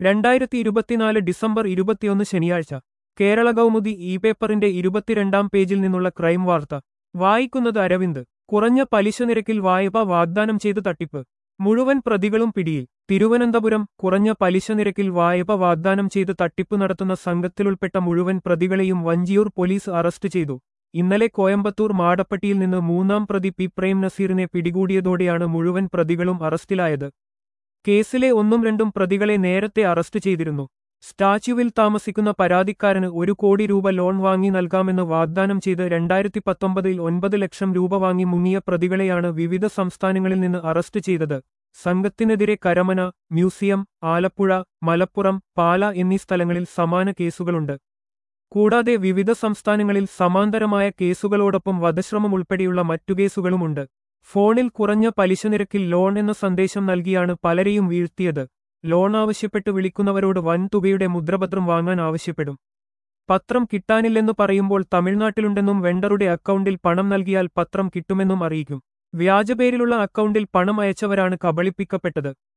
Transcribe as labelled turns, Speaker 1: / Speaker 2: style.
Speaker 1: രണ്ടായിരത്തി ഇരുപത്തിനാല് ഡിസംബർ ഇരുപത്തിയൊന്ന് ശനിയാഴ്ച കേരള കൗമുദി ഇ പേപ്പറിന്റെ ഇരുപത്തിരണ്ടാം പേജിൽ നിന്നുള്ള ക്രൈം വാർത്ത വായിക്കുന്നത് അരവിന്ദ് കുറഞ്ഞ പലിശ നിരക്കിൽ വായ്പ വാഗ്ദാനം ചെയ്ത് തട്ടിപ്പ് മുഴുവൻ പ്രതികളും പിടിയിൽ തിരുവനന്തപുരം കുറഞ്ഞ പലിശ നിരക്കിൽ വായ്പ വാഗ്ദാനം ചെയ്ത് തട്ടിപ്പ് നടത്തുന്ന സംഘത്തിലുൾപ്പെട്ട മുഴുവൻ പ്രതികളെയും വഞ്ചിയൂർ പോലീസ് അറസ്റ്റ് ചെയ്തു ഇന്നലെ കോയമ്പത്തൂർ മാടപ്പട്ടിയിൽ നിന്ന് മൂന്നാം പ്രതി പി പ്രേം നസീറിനെ പിടികൂടിയതോടെയാണ് മുഴുവൻ പ്രതികളും അറസ്റ്റിലായത് കേസിലെ ഒന്നും രണ്ടും പ്രതികളെ നേരത്തെ അറസ്റ്റ് ചെയ്തിരുന്നു സ്റ്റാച്യുവിൽ താമസിക്കുന്ന പരാതിക്കാരന് ഒരു കോടി രൂപ ലോൺ വാങ്ങി നൽകാമെന്ന് വാഗ്ദാനം ചെയ്ത് രണ്ടായിരത്തി പത്തൊമ്പതിൽ ഒൻപത് ലക്ഷം രൂപ വാങ്ങി മുങ്ങിയ പ്രതികളെയാണ് വിവിധ സംസ്ഥാനങ്ങളിൽ നിന്ന് അറസ്റ്റ് ചെയ്തത് സംഘത്തിനെതിരെ കരമന മ്യൂസിയം ആലപ്പുഴ മലപ്പുറം പാല എന്നീ സ്ഥലങ്ങളിൽ സമാന കേസുകളുണ്ട് കൂടാതെ വിവിധ സംസ്ഥാനങ്ങളിൽ സമാന്തരമായ കേസുകളോടൊപ്പം വധശ്രമം ഉൾപ്പെടെയുള്ള മറ്റു കേസുകളുമുണ്ട് ഫോണിൽ കുറഞ്ഞ പലിശ നിരക്കിൽ ലോൺ എന്ന സന്ദേശം നൽകിയാണ് പലരെയും വീഴ്ത്തിയത് ലോൺ ആവശ്യപ്പെട്ട് വിളിക്കുന്നവരോട് വൻതുകയുടെ മുദ്രപത്രം വാങ്ങാൻ ആവശ്യപ്പെടും പത്രം കിട്ടാനില്ലെന്ന് പറയുമ്പോൾ തമിഴ്നാട്ടിലുണ്ടെന്നും വെണ്ടറുടെ അക്കൗണ്ടിൽ പണം നൽകിയാൽ പത്രം കിട്ടുമെന്നും അറിയിക്കും വ്യാജപേരിലുള്ള അക്കൗണ്ടിൽ പണം അയച്ചവരാണ് കബളിപ്പിക്കപ്പെട്ടത്